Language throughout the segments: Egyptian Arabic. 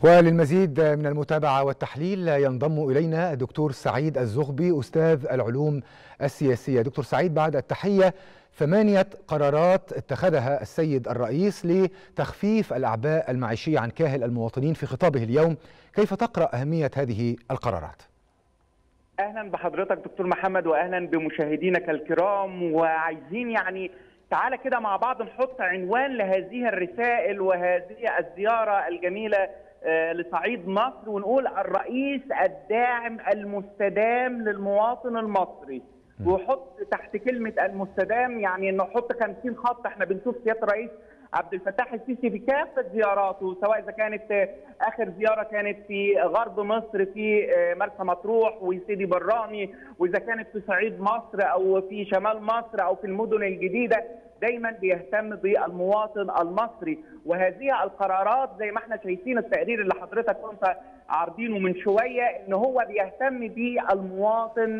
وللمزيد من المتابعة والتحليل ينضم إلينا الدكتور سعيد الزغبي أستاذ العلوم السياسية دكتور سعيد بعد التحية ثمانية قرارات اتخذها السيد الرئيس لتخفيف الأعباء المعيشية عن كاهل المواطنين في خطابه اليوم كيف تقرأ أهمية هذه القرارات؟ اهلا بحضرتك دكتور محمد واهلا بمشاهدينك الكرام وعايزين يعني تعالى كده مع بعض نحط عنوان لهذه الرسائل وهذه الزياره الجميله لصعيد مصر ونقول الرئيس الداعم المستدام للمواطن المصري وحط تحت كلمه المستدام يعني نحط 50 خط احنا بنشوف سياده الرئيس عبد الفتاح السيسي في كافه زياراته سواء اذا كانت اخر زياره كانت في غرب مصر في مرسى مطروح وسيدي براني واذا كانت في صعيد مصر او في شمال مصر او في المدن الجديده دايما بيهتم بالمواطن المصري وهذه القرارات زي ما احنا شايفين التقرير اللي حضرتك كنت عارضينه من شويه ان هو بيهتم بالمواطن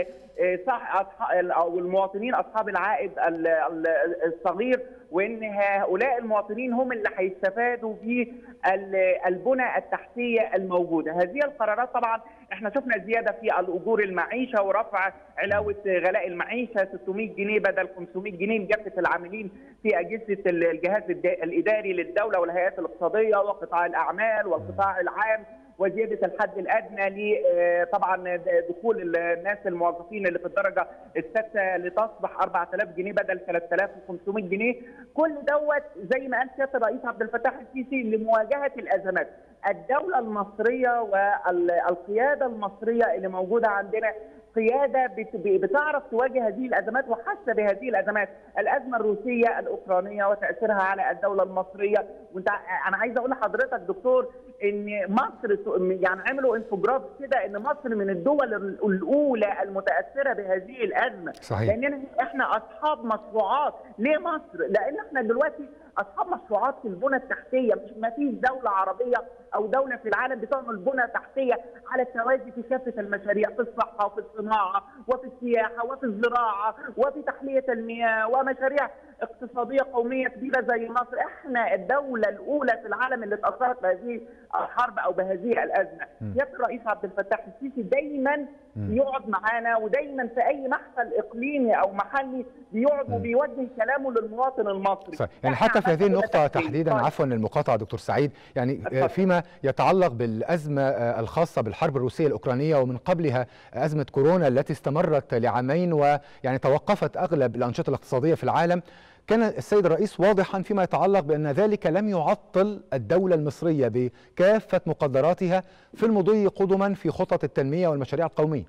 صح او المواطنين اصحاب العائد الصغير وان هؤلاء المواطنين هم اللي هيستفادوا بالبنى التحتيه الموجوده، هذه القرارات طبعا احنا شفنا زياده في الاجور المعيشه ورفع علاوه غلاء المعيشه 600 جنيه بدل 500 جنيه لكافه العاملين في اجهزه الجهاز الاداري للدوله والهيئات الاقتصاديه وقطاع الاعمال والقطاع العام وزياده الحد الادنى ل طبعا دخول الناس الموظفين اللي في الدرجه السادسه لتصبح 4000 جنيه بدل 3500 جنيه كل دوت زي ما قال سياده الرئيس عبد الفتاح السيسي لمواجهه الازمات الدوله المصريه والقياده المصريه اللي موجوده عندنا قياده بتعرف تواجه هذه الازمات وحاسه بهذه الازمات، الازمه الروسيه الاوكرانيه وتاثيرها على الدوله المصريه، وانت انا عايز اقول لحضرتك دكتور ان مصر يعني عملوا انفوجراف كده ان مصر من الدول الاولى المتاثره بهذه الازمه، صحيح. لاننا احنا اصحاب مشروعات، ليه مصر؟ لان احنا دلوقتي اصحاب مشروعات في البنى التحتيه، مش ما فيش دوله عربيه او دوله في العالم بتعمل بنى تحتيه على التوازي في كافه المشاريع في الصحه وفي الصناعه وفي السياحه وفي الزراعه وفي تحليه المياه ومشاريع اقتصاديه قوميه كبيره زي مصر، احنا الدوله الاولى في العالم اللي اتاثرت بهذه الحرب او بهذه الازمه. سياده الرئيس عبد الفتاح السيسي دايما بيقعد معانا ودايما في اي محفل اقليمي او محلي بيقعد وبيوجه كلامه للمواطن المصري. صحيح. يعني حتى في هذه النقطه تحديدا عفوا المقاطعه دكتور سعيد يعني فيما يتعلق بالازمه الخاصه بالحرب الروسيه الاوكرانيه ومن قبلها ازمه كورونا التي استمرت لعامين ويعني توقفت اغلب الانشطه الاقتصاديه في العالم كان السيد الرئيس واضحا فيما يتعلق بان ذلك لم يعطل الدوله المصريه بكافه مقدراتها في المضي قدما في خطط التنميه والمشاريع القوميه.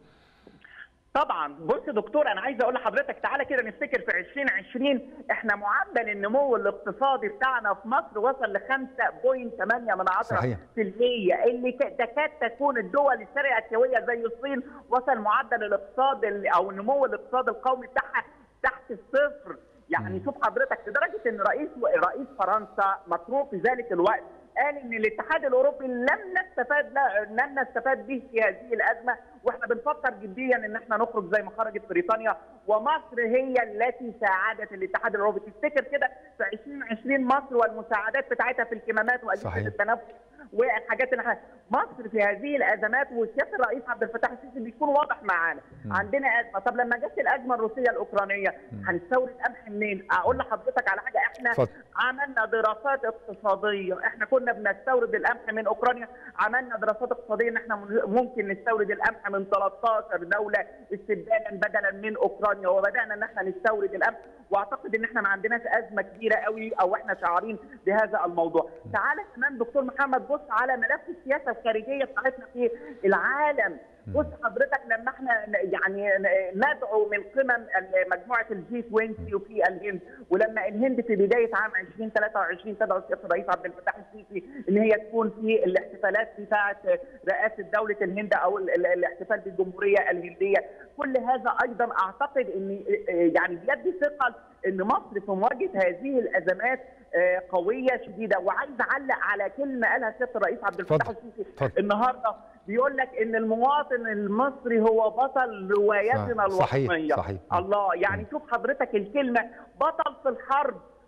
طبعا بص يا دكتور انا عايز اقول لحضرتك تعالى كده نفتكر في 2020 احنا معدل النمو الاقتصادي بتاعنا في مصر وصل ل 5.8 من 10 صحيح. في المية اللي تكاد تكون الدول الشرق اسيويه زي الصين وصل معدل الاقتصاد او النمو الاقتصادي القومي بتاعها تحت الصفر يعني شوف حضرتك لدرجه ان رئيس رئيس فرنسا مطروح في ذلك الوقت قال ان الاتحاد الاوروبي لم نستفاد لم نستفاد به في هذه الازمه واحنا بنفكر جديا ان احنا نخرج زي ما خرجت بريطانيا ومصر هي التي ساعدت الاتحاد الاوروبي تفتكر كده في 2020 مصر والمساعدات بتاعتها في الكمامات واجهزه التنفس والحاجات اللي احنا مصر في هذه الازمات وسياده الرئيس عبد الفتاح السيسي بيكون واضح معانا عندنا ازمه طب لما جت الازمه الروسيه الاوكرانيه هنستورد قمح منين؟ اقول لحضرتك على حاجه احنا فضل. عملنا دراسات اقتصاديه احنا كنا بنستورد القمح من اوكرانيا عملنا دراسات اقتصاديه ان احنا ممكن نستورد القمح من 13 دوله استبدالا بدلا من اوكرانيا وبدانا ان احنا نستورد القمح واعتقد ان احنا ما عندناش ازمه كبيره قوي او احنا شعارين بهذا الموضوع. تعالى كمان دكتور محمد بص على ملف السياسه الخارجيه بتاعتنا في العالم. بص حضرتك لما احنا يعني ندعو من قمم مجموعه الجي 20 وفي الهند ولما الهند في بدايه عام 2023 تدعو سياده الرئيس عبد الفتاح السيسي ان هي تكون في الاحتفالات بتاعه رئاسه دوله الهند او الاحتفال بالجمهوريه الهنديه كل هذا ايضا اعتقد ان يعني بيدي ثقه ان مصر في مواجهه هذه الازمات قويه شديده وعايز اعلق على كلمه قالها سياده الرئيس عبد الفتاح السيسي النهارده بيقول لك ان المواطن المصري هو بطل روايتنا صحيح الوطنيه صحيح الله يعني شوف حضرتك الكلمه بطل في الحرب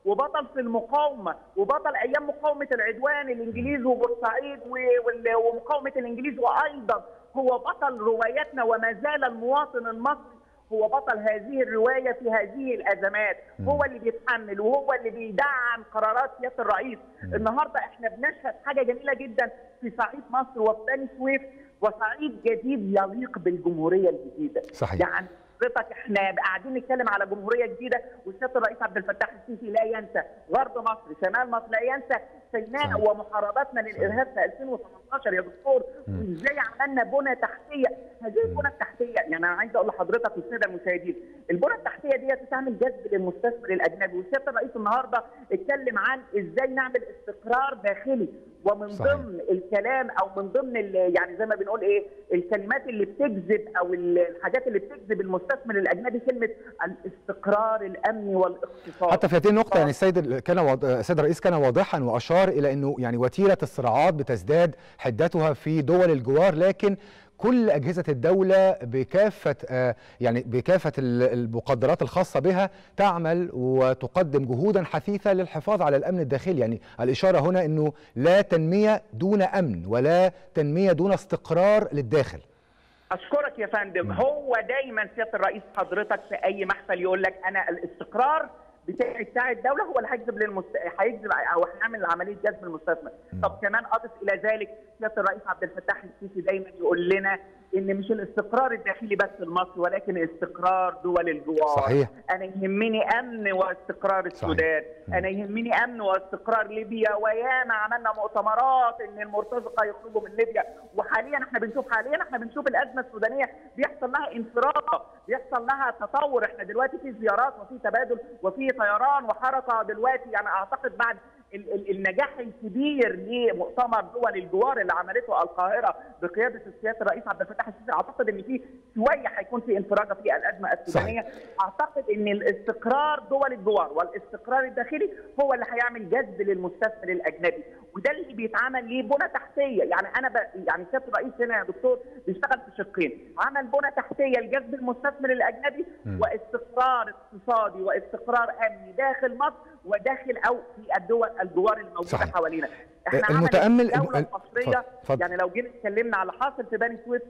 وبطل في المقاومه وبطل ايام مقاومه العدوان الانجليز وبورسعيد ومقاومه الانجليز وايضا هو بطل رواياتنا وما زال المواطن المصري هو بطل هذه الروايه في هذه الازمات م. هو اللي بيتحمل وهو اللي بيدعم قرارات سياده الرئيس م. النهارده احنا بنشهد حاجه جميله جدا في صعيد مصر وفي بني سويف وصعيد جديد يليق بالجمهوريه الجديده صحيح. يعني حضرتك احنا قاعدين نتكلم على جمهوريه جديده وسياده الرئيس عبد الفتاح السيسي لا ينسى غرب مصر شمال مصر لا ينسى سيناء ومحاربتنا للارهاب في 2018 يا دكتور وازاي عملنا بنى تحتيه هذه البنى التحتيه يعني انا عايز اقول لحضرتك والساده المشاهدين البنى التحتيه دي تعمل جذب للمستثمر الاجنبي وسياده الرئيس النهارده اتكلم عن ازاي نعمل استقرار داخلي ومن صحيح. ضمن الكلام او من ضمن يعني زي ما بنقول ايه الكلمات اللي بتجذب او الحاجات اللي بتجذب المستثمر الاجنبي كلمه الاستقرار الامني والاقتصاد حتى في هذه النقطه يعني السيد كان وض... السيد الرئيس كان واضحا واشار الى انه يعني وتيره الصراعات بتزداد حدتها في دول الجوار لكن كل اجهزه الدوله بكافه آه يعني بكافه المقدرات الخاصه بها تعمل وتقدم جهودا حثيثه للحفاظ على الامن الداخلي يعني الاشاره هنا انه لا تنميه دون امن ولا تنميه دون استقرار للداخل اشكرك يا فندم هو دايما سياده الرئيس حضرتك في اي محفل يقول لك انا الاستقرار بتاعي بتاع الدوله هو اللي هيجذب للمست... هيجذب او هنعمل عمليه جذب المستثمر طب كمان اضف الى ذلك سياده الرئيس عبد الفتاح السيسي دايما يقول لنا ان مش الاستقرار الداخلي بس المصري ولكن استقرار دول الجوار صحيح. انا يهمني امن واستقرار السودان صحيح. انا يهمني امن واستقرار ليبيا وياما عملنا مؤتمرات ان المرتزقه يخرجوا من ليبيا وحاليا احنا بنشوف حاليا احنا بنشوف الازمه السودانيه بيحصل لها انفراج بيحصل لها تطور احنا دلوقتي في زيارات وفي تبادل وفي طيران وحركه دلوقتي يعني اعتقد بعد النجاح الكبير لمؤتمر دول الجوار اللي عملته القاهره بقياده السياده الرئيس عبد الفتاح السيسي اعتقد ان في شويه هيكون في انفراجه في الازمه السودانيه صحيح. اعتقد ان الاستقرار دول الجوار والاستقرار الداخلي هو اللي هيعمل جذب للمستثمر الاجنبي وده اللي بيتعمل ليه بنى تحتيه يعني انا ب... يعني سياده الرئيس هنا يا دكتور بيشتغل في شقين عمل بنى تحتيه لجذب المستثمر الاجنبي م. واستقرار اقتصادي واستقرار امني داخل مصر وداخل او في الدول الجوار الموجوده صحيح. حوالينا احنا المتامل الدوله المصريه فضل. يعني لو جينا اتكلمنا على حاصل في بني سويف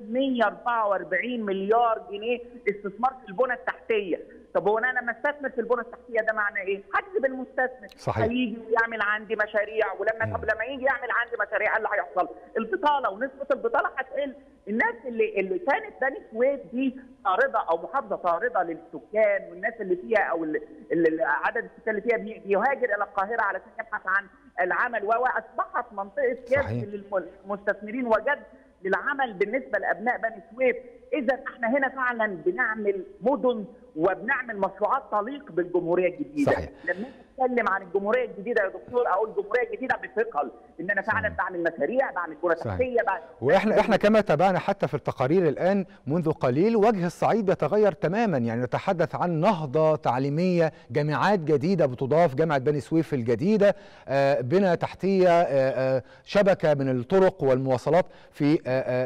144 مليار جنيه استثمار في البنى التحتيه طب هو انا لما استثمر في البنى التحتيه ده معناه ايه؟ هجذب المستثمر صحيح. هيجي ويعمل عندي مشاريع ولما طب لما يجي يعمل عندي مشاريع اللي هيحصل؟ البطاله ونسبه البطاله هتقل الناس اللي اللي كانت بني سويف دي طارده او محافظه طارده للسكان والناس اللي فيها او اللي اللي عدد السكان اللي فيها بيهاجر الى القاهره علشان يبحث عن العمل واصبحت منطقه جذب للمستثمرين وجذب للعمل بالنسبه لابناء بني سويف اذا احنا هنا فعلا بنعمل مدن وبنعمل مشروعات تليق بالجمهوريه الجديده صحيح. لما اتكلم عن الجمهوريه الجديده يا دكتور اقول الجمهوريه الجديده بثقل ان انا فعلا بعمل مشاريع بعمل بنى تحتيه بعمل واحنا احنا كما تابعنا حتى في التقارير الان منذ قليل وجه الصعيد بيتغير تماما يعني نتحدث عن نهضه تعليميه جامعات جديده بتضاف جامعه بني سويف الجديده بنى تحتيه شبكه من الطرق والمواصلات في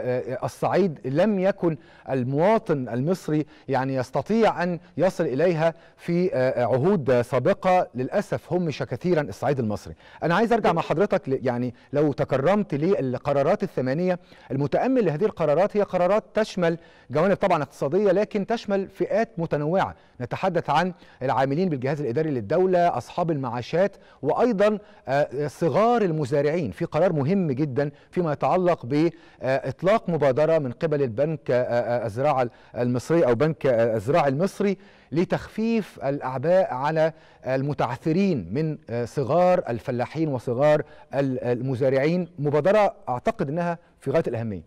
الصعيد لم يكن المواطن المصري يعني يستطيع ان يصل اليها في عهود سابقه للاسف همش كثيرا الصعيد المصري انا عايز ارجع مع حضرتك يعني لو تكرمت للقرارات الثمانيه المتامل لهذه القرارات هي قرارات تشمل جوانب طبعا اقتصاديه لكن تشمل فئات متنوعه نتحدث عن العاملين بالجهاز الاداري للدوله اصحاب المعاشات وايضا صغار المزارعين في قرار مهم جدا فيما يتعلق باطلاق مبادره من قبل البنك الزراعه المصري او بنك الزراعي المصري لتخفيف الاعباء على المتعثرين من صغار الفلاحين وصغار المزارعين مبادره اعتقد انها في غايه الاهميه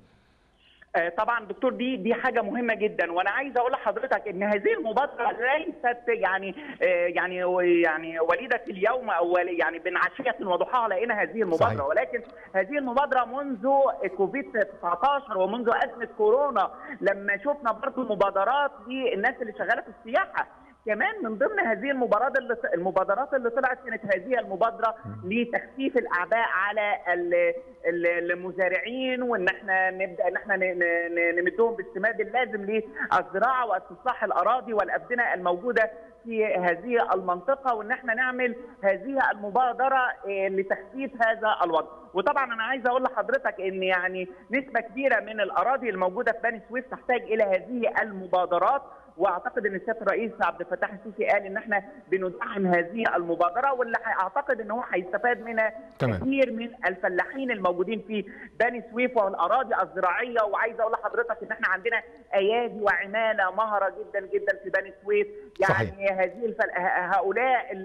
طبعا دكتور دي دي حاجه مهمه جدا وانا عايز اقول لحضرتك ان هذه المبادره ليست يعني يعني يعني وليده اليوم او يعني بين عشيه وضحاها لقينا هذه المبادره صحيح. ولكن هذه المبادره منذ كوفيد 19 ومنذ ازمه كورونا لما شفنا برضه مبادرات للناس اللي شغاله في السياحه كمان من ضمن هذه المبادرات اللي المبادرات اللي طلعت كانت هذه المبادره لتخفيف الاعباء على المزارعين وان احنا نبدا ان احنا نمدهم بالسماد اللازم للزراعه واستصلاح الاراضي والابدنه الموجوده في هذه المنطقه وان احنا نعمل هذه المبادره لتخفيف هذا الوضع وطبعا انا عايز اقول لحضرتك ان يعني نسبه كبيره من الاراضي الموجوده في بني سويف تحتاج الى هذه المبادرات واعتقد ان سياده الرئيس عبد الفتاح السيسي قال ان احنا بندعم هذه المبادره واللي اعتقد ان هو هيستفاد منها كثير من الفلاحين الموجودين في بني سويف والاراضي الزراعيه وعايز اقول لحضرتك ان احنا عندنا ايادي وعماله مهره جدا جدا في بني سويف يعني صحيح. هذه الفل... هؤلاء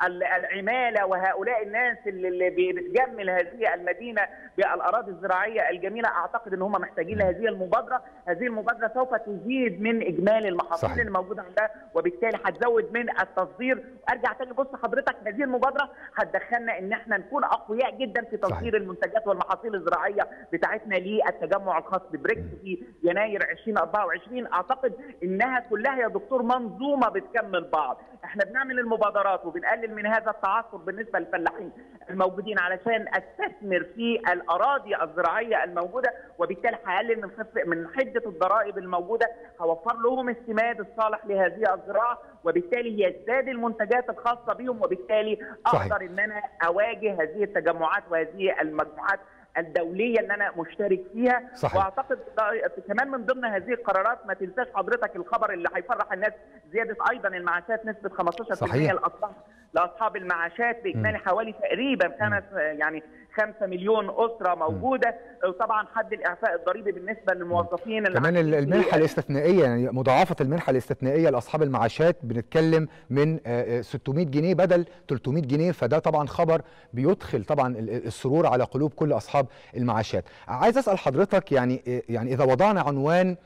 العماله وهؤلاء الناس اللي بتجمل هذه المدينه بالاراضي الزراعيه الجميله اعتقد ان هم محتاجين لهذه المبادره هذه المبادره سوف تزيد من اجمالي المحاصيل المحاصيل اللي موجوده عندها وبالتالي هتزود من التصدير ارجع تاني بص حضرتك هذه المبادره هتدخلنا ان احنا نكون اقوياء جدا في تصدير صحيح. المنتجات والمحاصيل الزراعيه بتاعتنا للتجمع الخاص ببريكس في يناير 2024 اعتقد انها كلها يا دكتور منظومه بتكمل بعض احنا بنعمل المبادرات وبنقلل من هذا التعثر بالنسبه للفلاحين الموجودين علشان استثمر في الاراضي الزراعيه الموجوده وبالتالي هقلل من خف من حده الضرائب الموجوده هوفر لهم السماد الصالح لهذه الزراعه وبالتالي يزداد المنتجات الخاصه بهم وبالتالي اقدر صحيح. ان انا اواجه هذه التجمعات وهذه المجموعات الدوليه اللي انا مشترك فيها صحيح. واعتقد كمان من ضمن هذه القرارات ما تنساش حضرتك الخبر اللي هيفرح الناس زياده ايضا المعاشات نسبه 15% لاصحاب لاصحاب المعاشات باجمالي حوالي تقريبا خمس يعني 5 مليون اسره موجوده وطبعا حد الاعفاء الضريبي بالنسبه للموظفين اللي كمان المنحه الاستثنائيه يعني مضاعفه المنحه الاستثنائيه لاصحاب المعاشات بنتكلم من 600 جنيه بدل 300 جنيه فده طبعا خبر بيدخل طبعا السرور على قلوب كل اصحاب المعاشات عايز اسال حضرتك يعني يعني اذا وضعنا عنوان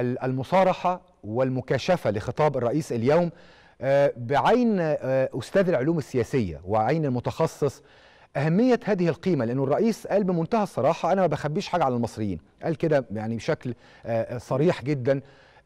المصارحه والمكاشفه لخطاب الرئيس اليوم بعين استاذ العلوم السياسيه وعين المتخصص أهمية هذه القيمة لأنه الرئيس قال بمنتهى الصراحة أنا ما بخبيش حاجة على المصريين قال كده يعني بشكل صريح جدا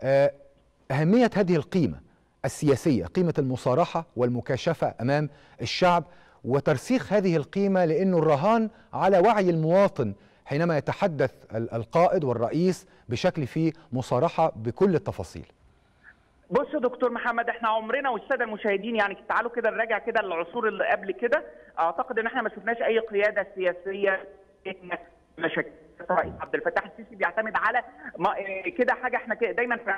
أهمية هذه القيمة السياسية قيمة المصارحة والمكاشفة أمام الشعب وترسيخ هذه القيمة لأنه الرهان على وعي المواطن حينما يتحدث القائد والرئيس بشكل فيه مصارحة بكل التفاصيل بص يا دكتور محمد احنا عمرنا والساده المشاهدين يعني تعالوا كده نراجع كده العصور اللي قبل كده اعتقد ان احنا ما شفناش اي قياده سياسيه مشاكل الرئيس عبد الفتاح السيسي بيعتمد على ما كده حاجه احنا كده دايما في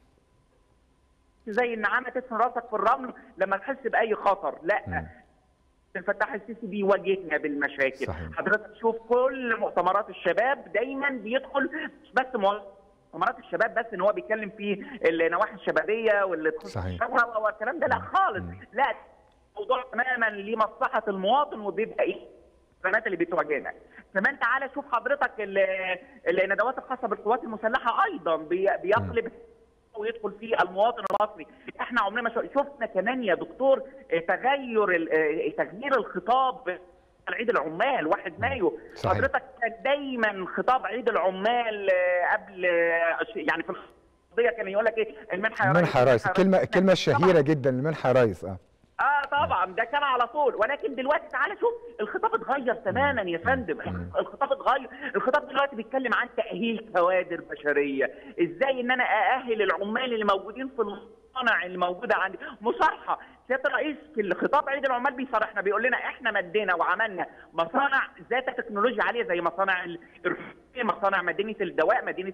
زي النعامه تدفن راسك في الرمل لما تحس باي خطر لا م. الفتاح السيسي بيواجهنا بالمشاكل صحيح. حضرتك تشوف كل مؤتمرات الشباب دايما بيدخل مش بس مؤتمرات الشباب بس ان هو بيتكلم في النواحي الشبابيه واللي تخص الشباب والكلام ده لا خالص لا موضوع تماما لمصلحه المواطن وبيبقى ايه الازمات اللي بتواجهنا كمان تعالى شوف حضرتك الندوات الخاصه بالقوات المسلحه ايضا بيقلب ويدخل فيه المواطن المصري احنا عمرنا ما شفنا كمان يا دكتور تغير تغيير الخطاب عيد العمال 1 مايو صحيح. حضرتك كان دايما خطاب عيد العمال قبل يعني في القضيه كان يقول لك ايه المنحه يا المنحه يا ريس الكلمه الكلمه الشهيره جدا المنحه يا ريس اه اه طبعا ده كان على طول ولكن دلوقتي تعالى شوف الخطاب اتغير تماما يا فندم الخطاب اتغير الخطاب دلوقتي بيتكلم عن تاهيل كوادر بشريه ازاي ان انا ااهل العمال اللي موجودين في المصانع اللي موجوده عندي مصارحه سياده الرئيس في الخطاب عيد العمال بيصارحنا بيقول لنا احنا مدينا وعملنا مصانع ذات تكنولوجيا عاليه زي مصانع مصانع مدينه الدواء مدينه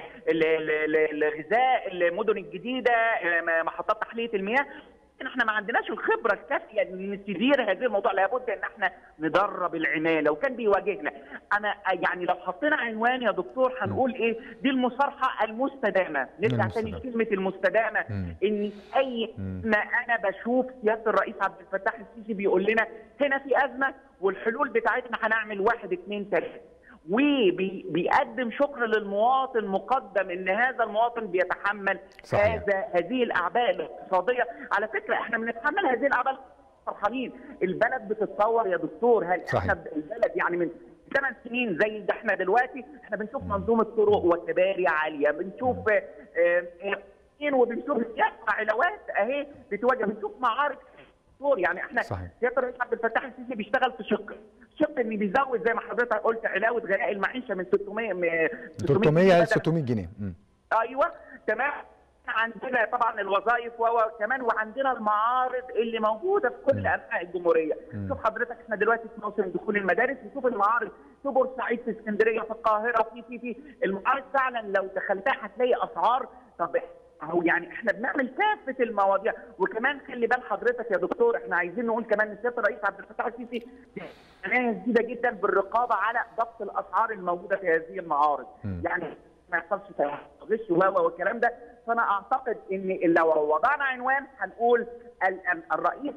الغذاء المدن الجديده محطات تحليه المياه احنا ما عندناش الخبره الكافيه ان تدير هذه الموضوع لابد ان احنا ندرب العماله وكان بيواجهنا انا يعني لو حطينا عنوان يا دكتور هنقول ايه دي المصارحه المستدامه نرجع تاني لكلمه المستدامه ان اي ما انا بشوف سياده الرئيس عبد الفتاح السيسي بيقول لنا هنا في ازمه والحلول بتاعتنا هنعمل واحد اثنين ثلاثه وبيقدم شكر للمواطن مقدم ان هذا المواطن بيتحمل صحيح. هذا هذه الاعباء الاقتصاديه على فكره احنا بنتحمل هذه الاعباء فرحانين البلد بتتطور يا دكتور هل صحيح. احنا البلد يعني من ثمان سنين زي ده احنا دلوقتي احنا بنشوف منظومه طرق وكباري عاليه بنشوف آه، آه، وبنشوف علاوات اهي بتواجه بنشوف معارك دكتور يعني احنا صحيح. سياده الرئيس عبد الفتاح السيسي بيشتغل في شق شق ان بيزود زي ما حضرتك قلت علاوه غلاء المعيشه من 600 م- 300 ل بدل- 600 جنيه مم. ايوه تمام عندنا طبعا الوظائف وكمان وعندنا المعارض اللي موجوده في كل انحاء الجمهوريه مم. شوف حضرتك احنا دلوقتي في موسم دخول المدارس وشوف المعارض في بورسعيد في اسكندريه في القاهره في في في المعارض فعلا لو دخلتها هتلاقي اسعار طب اهو يعني احنا بنعمل كافه المواضيع وكمان خلي بال حضرتك يا دكتور احنا عايزين نقول كمان ان سياده الرئيس عبد الفتاح السيسي عنايه شديده جدا بالرقابه على ضبط الاسعار الموجوده في هذه المعارض مم. يعني ما يحصلش غش و والكلام ده فانا اعتقد ان لو وضعنا عنوان هنقول ال- ال- الرئيس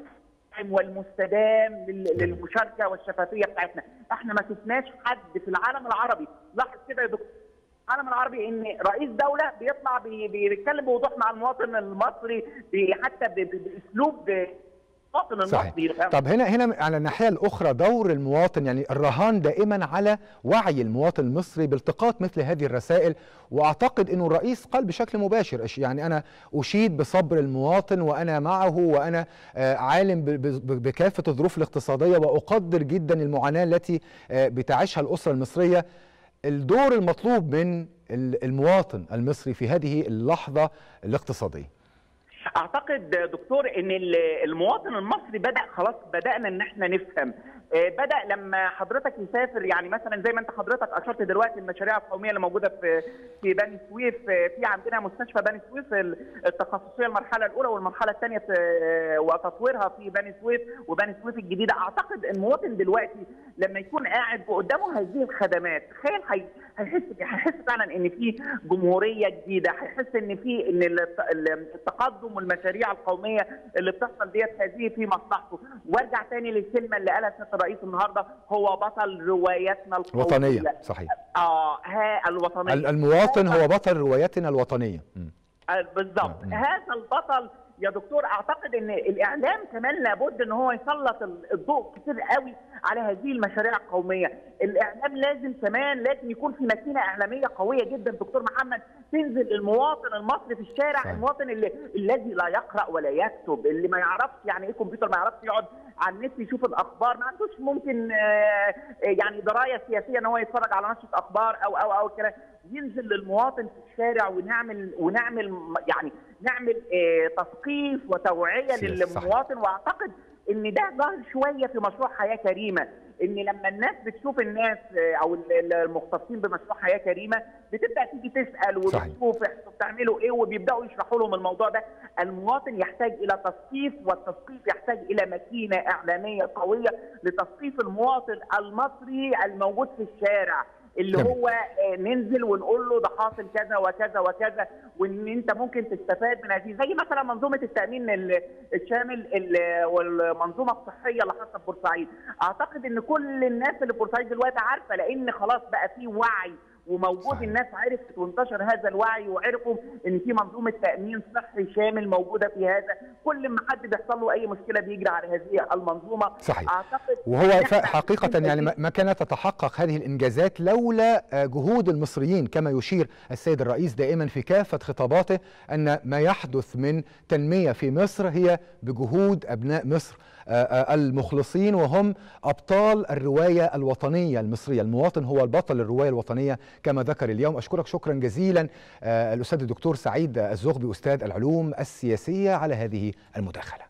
والمستدام لل- للمشاركه والشفافيه بتاعتنا احنا ما شفناش حد في العالم العربي لاحظ كده يا دكتور العالم العربي ان رئيس دوله بيطلع بي- بيتكلم بوضوح مع المواطن المصري بي- حتى ب- ب- باسلوب المواطن صحيح المصري طب هنا هنا على الناحيه الاخرى دور المواطن يعني الرهان دائما على وعي المواطن المصري بالتقاط مثل هذه الرسائل واعتقد انه الرئيس قال بشكل مباشر أش- يعني انا اشيد بصبر المواطن وانا معه وانا آه، عالم ب- ب- بكافه الظروف الاقتصاديه واقدر جدا المعاناه التي آه، بتعيشها الاسره المصريه الدور المطلوب من ال- المواطن المصري في هذه اللحظه الاقتصاديه اعتقد دكتور ان ال- المواطن المصري بدا خلاص بدانا ان احنا نفهم آه، بدا لما حضرتك يسافر يعني مثلا زي ما انت حضرتك اشرت دلوقتي المشاريع القوميه اللي موجوده في في بني سويف آه، في عندنا مستشفى بني سويف ال- التخصصيه المرحله الاولى والمرحله الثانيه وتطويرها في بني سويف وبني سويف الجديده اعتقد المواطن دلوقتي لما يكون قاعد قدامه هذه الخدمات تخيل هي- هيحس هيحس فعلا ان في جمهوريه جديده هيحس ان في ان الت- التقدم والمشاريع القوميه اللي بتحصل ديت هذه في مصلحته وارجع تاني للكلمه اللي قالها سياده الرئيس النهارده هو بطل روايتنا القوميه وطنيه صحيح اه ها الوطنيه ال- المواطن هو بطل روايتنا الوطنيه مم. آه، بالظبط نعم. هذا البطل يا دكتور اعتقد ان الاعلام كمان لابد ان هو يسلط ال- الضوء كتير قوي على هذه المشاريع القوميه الاعلام لازم كمان لازم يكون في ماكينه اعلاميه قويه جدا دكتور محمد تنزل المواطن المصري في الشارع صحيح. المواطن اللي الذي لا يقرا ولا يكتب اللي ما يعرفش يعني ايه كمبيوتر ما يعرفش يقعد على النت يشوف الاخبار ما عندوش ممكن آه، يعني درايه سياسيه ان هو يتفرج على نشره اخبار او او او كده ينزل للمواطن في الشارع ونعمل ونعمل م- يعني نعمل آه، تثقيف وتوعيه سياسي، صح. للمواطن واعتقد ان ده ظهر شويه في مشروع حياه كريمه ان لما الناس بتشوف الناس آه، او ال- ال- المختصين بمشروع حياه كريمه بتبدا تيجي تسال صحيح. وبتشوف انتوا بتعملوا ايه وبيبداوا يشرحوا لهم الموضوع ده المواطن يحتاج الى تثقيف والتثقيف يحتاج الى ماكينه اعلاميه قويه لتثقيف المواطن المصري الموجود في الشارع اللي تمام. هو آه، ننزل ونقول له ده حاصل كذا وكذا وكذا وان انت ممكن تستفاد من هذه زي مثلا منظومه التامين ال- الشامل ال- والمنظومه الصحيه اللي حصلت في بورسعيد اعتقد ان كل الناس اللي في بورسعيد دلوقتي عارفه لان خلاص بقى في وعي وموجود صحيح. الناس عرفت وانتشر هذا الوعي وعرفوا ان في منظومه تامين صحي شامل موجوده في هذا كل ما حد بيحصل له اي مشكله بيجري على هذه المنظومه صحيح. اعتقد وهو إن ف- إحنا حقيقة عايزين يعني ما- ما كانت تتحقق هذه الإنجازات لولا آه، جهود المصريين كما يشير السيد الرئيس دائما في كافة خطاباته أن ما يحدث من تنمية في مصر هي بجهود أبناء مصر آه، آه، المخلصين وهم أبطال الرواية الوطنية المصرية المواطن هو البطل الرواية الوطنية كما ذكر اليوم أشكرك شكرا جزيلا آه، الأستاذ الدكتور سعيد الزغبي أستاذ العلوم السياسية على هذه المداخلة